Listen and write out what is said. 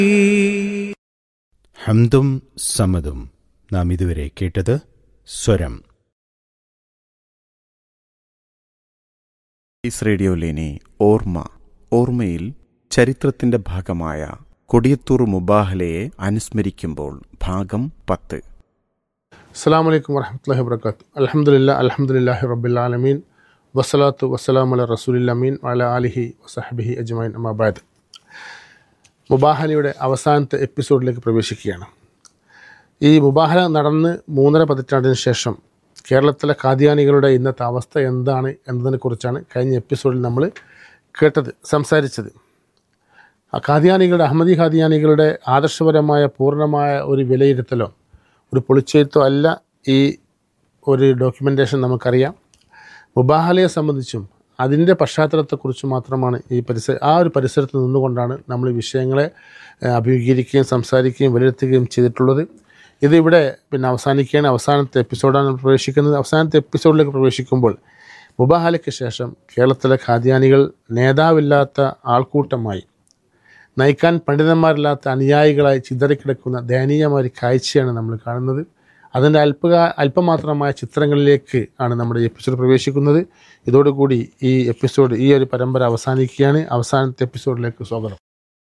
ഹംദും സമതും നാം ഇതുവരെ കേട്ടത് സ്വരം ഈസ് റേഡിയോയിലിനി ഓർമ്മ ഓർമ്മയിൽ ചരിത്രത്തിന്റെ ഭാഗമായ കൊടിയത്തൂർ മുബാഹലയെ അനുസ്മരിക്കുമ്പോൾ ഭാഗം പത്ത് അസ്സാം വലൈക്കും വർഹമത്തല്ലാഹി വർക്കാത്തു അലഹമുല്ല അലഹമുല്ലാഹി റബ്ബുലാലമീൻ വസ്സലാത്തു വസ്സലാം അല റസൂലില്ലമീൻ അല അലിഹി വസഹബിഹി അജ്മൈൻ അമാബാദ് മുബാഹലയുടെ അവസാനത്തെ എപ്പിസോഡിലേക്ക് പ്രവേശിക്കുകയാണ് ഈ മുബാഹല നടന്ന് മൂന്നര പതിറ്റാണ്ടിന് ശേഷം കേരളത്തിലെ കാദിയാനികളുടെ ഇന്നത്തെ അവസ്ഥ എന്താണ് എന്നതിനെക്കുറിച്ചാണ് കഴിഞ്ഞ എപ്പിസോഡിൽ നമ്മൾ കേട്ടത് സംസാരിച്ചത് ആ കാദിയാനികളുടെ അഹമ്മദി കാദിയാനികളുടെ ആദർശപരമായ പൂർണ്ണമായ ഒരു വിലയിരുത്തലോ ഒരു പൊളിച്ചെഴുത്തോ അല്ല ഈ ഒരു ഡോക്യുമെൻറ്റേഷൻ നമുക്കറിയാം മുബാഹലയെ സംബന്ധിച്ചും അതിൻ്റെ പശ്ചാത്തലത്തെക്കുറിച്ച് മാത്രമാണ് ഈ പരിസര ആ ഒരു പരിസരത്ത് നിന്നുകൊണ്ടാണ് നമ്മൾ ഈ വിഷയങ്ങളെ ഏഹ്, അഭിമുഖീകരിക്കുകയും സംസാരിക്കുകയും വിലയിരുത്തുകയും ചെയ്തിട്ടുള്ളത് ഇതിവിടെ പിന്നെ അവസാനിക്കുകയാണ് അവസാനത്തെ എപ്പിസോഡാണ് നമ്മൾ പ്രവേശിക്കുന്നത് അവസാനത്തെ എപ്പിസോഡിലേക്ക് പ്രവേശിക്കുമ്പോൾ മുബാഹലയ്ക്ക് ശേഷം കേരളത്തിലെ ഖാദ്യാനികൾ നേതാവില്ലാത്ത ആൾക്കൂട്ടമായി നയിക്കാൻ പണ്ഡിതന്മാരില്ലാത്ത അനുയായികളായി ചിതറിക്കിടക്കുന്ന ദയനീയമായ ഒരു കാഴ്ചയാണ് നമ്മൾ കാണുന്നത് അതിൻ്റെ അല്പ അല്പമാത്രമായ ചിത്രങ്ങളിലേക്ക് ആണ് നമ്മുടെ ഈ എപ്പിസോഡ് പ്രവേശിക്കുന്നത് ഇതോടുകൂടി ഈ എപ്പിസോഡ് ഈ ഒരു പരമ്പര അവസാനിക്കുകയാണ് അവസാനത്തെ എപ്പിസോഡിലേക്ക് സ്വാഗതം